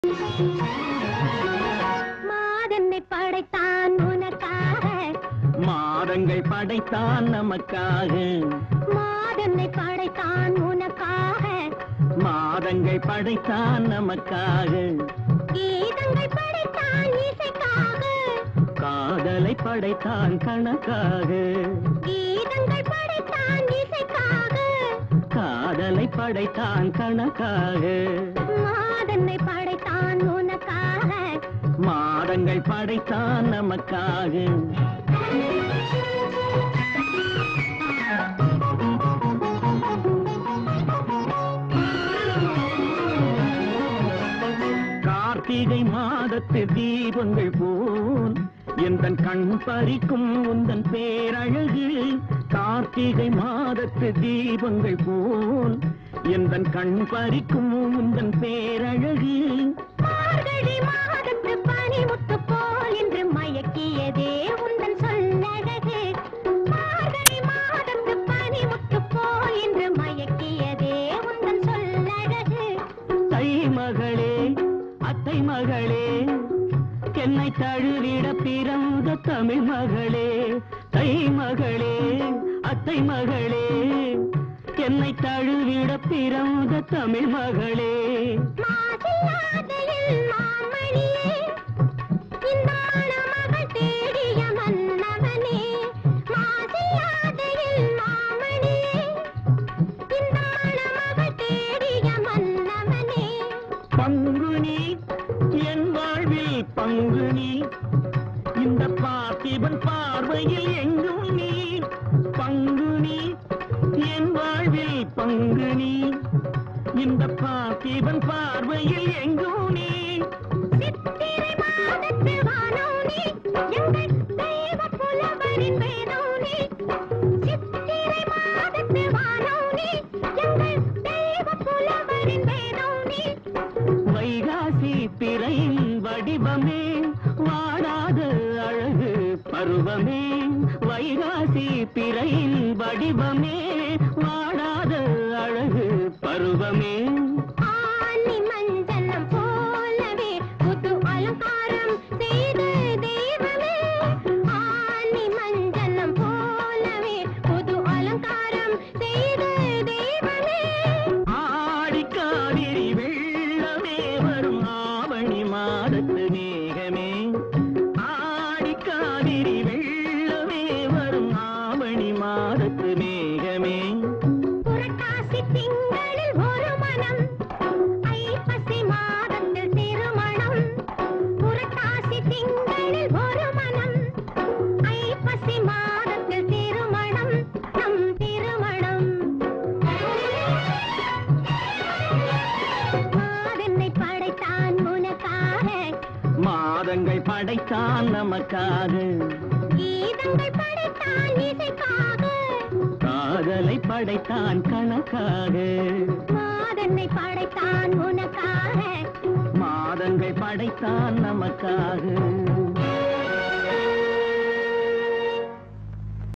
மாதன்னை படைத்தான் உனக்காக மாதங்கள் படைத்தான் நமக்காக மாதன்னை படைத்தான் உனக்காக மாதங்கள் படைத்தான் நமக்காக கீதங்கள் படைத்தான் இசைக்காக காதலை படைத்தான் கணக்காக கீதங்கள் படைத்தான் இசைக்காக காதலை படைத்தான் கணக்காக மாதன்னை படைத்தான் உனக்காக மாதங்கள் படைத்தான் நமக்காக கார்த்திகை மாதத்து தீபங்கள் போல் எந்தன் கண் பறிக்கும் உந்தன் பேரழகு கார்த்திகை மாதத்து தீபங்கள் போல் எந்தன் கண் பறிக்கும் உந்தன் பேரழகு மார்கழி மாதத்து பனிமுத்து போல் என்று மயக்கியதே உந்தன் சொல்லழகு மார்கழி மாதத்து பனிமுத்து போல் என்று மயக்கியதே உந்தன் சொல்லழகு தை மகளே அத்தை மகளே என்னை தழுவிட பிறந்த தமிழ் மகளே தை மகளே அத்தை மகளே என்னை தழுவிட பிறந்த தமிழ் மகளே மாசில்லாதையில் மாமணியே இந்த மணமகள் தேடிய மன்னவனே மாசில்லாதையில் மாமணியே இந்த மணமகள் தேடிய மன்னவனே பங்குனி என் வாழ்வில் பங்குனி இந்த பார்த்திபன் பார்வையில் எங்கும் நீ பங்குனி என் வாழ்வில் பங்குனி இந்த பார்த்திபன் பார்வையில் எங்கும் நீ சித்திரை மாதத்து வானோனி எங்கள் தெய்வ புலவரின் வேதோனி சித்திரை மாதத்து வானோனி எங்கள் தெய்வ புலவரின் வேதோனி வைகாசி பிறையின் வடிவமே வாடாத அழகு பருவமே வைகாசி பிறையின் வடிவமே வாடாத அழகு பருவமே ஆனி மஞ்சனம் போலவே புது அலங்காரம் செய்த தெய்வமே ஆனி மஞ்சனம் போலவே புது அலங்காரம் செய்த தெய்வமே ஆடி காவிரி வெள்ளமே வரும் ஆவணி மாதத்து மேகமே ஆடி காவிரி வெள்ளமே வரும் ஆவணி மாதத்து மேகமே புரட்டாசி திங்களில் ஒரு மனம் ஐப்பசி மாதத்தில் திருமணம் புரட்டாசி திங்களில் ஒரு மனம் ஐப்பசி மாதத்தில் திருமணம் நம் திருமணம் மாதன்னை படைத்தான் உனக்காக மாதங்கள் படைத்தான் நமக்காக கீதங்கள் படைத்தான் இசைக்காக காதலை படைத்தான் கணக்காக மாதன்னை படைத்தான் உனக்காக மாதங்கள் படைத்தான் நமக்காக